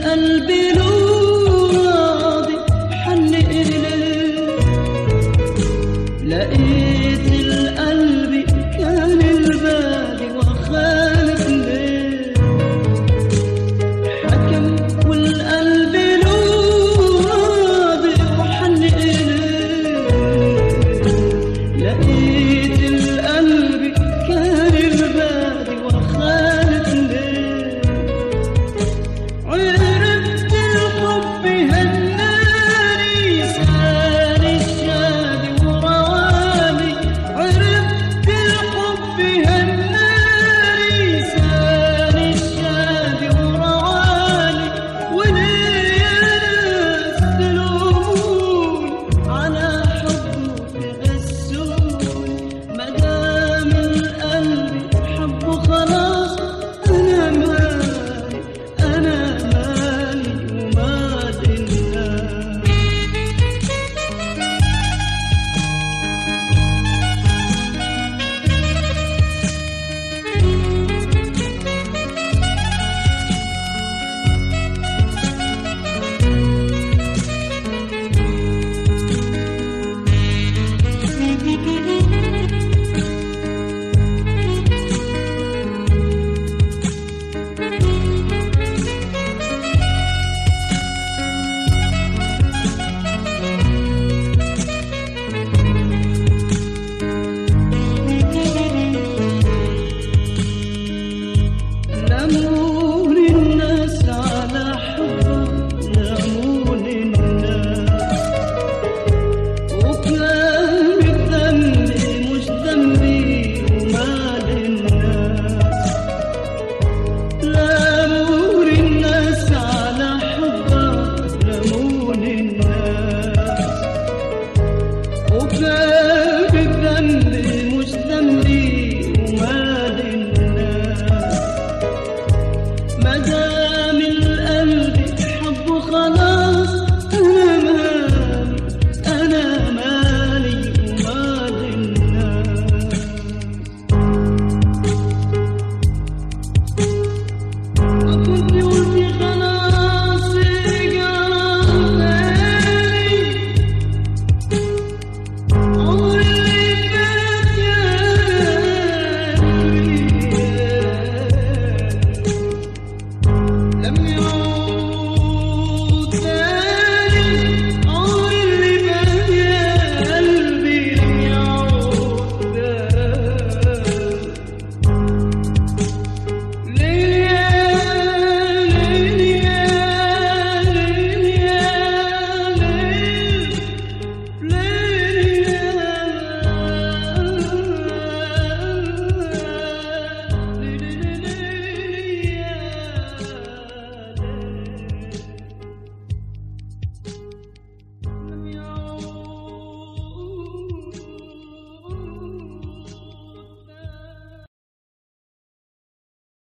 القلب له راضي حن إليه لقيت القلب كان البادي وخالف ليه حكم والقلب له راضي وحن إليه لقيت القلب كان البادي وخالف ليه عرفت الحب هناني سالي الشادي ورواني عرفت الحب هناني سالي الشادي ورواني وليه ناس تلوموني على حبه تغسوني مدام القلب حبه خلاص انا مالي انا مالي ومال الناس لمون الناس على حبك لمون الناس وكان بذنبي مش ذنبي ومال الناس لمون الناس على حبك لمون الناس وكان بذنبي مش ذنبي ومال الناس مدام القلب حبه خلاص انا مالي انا مالي ومال الناس وكنت قلتي خلاص قلبي عمري اللي فات يا قلبي لم يعد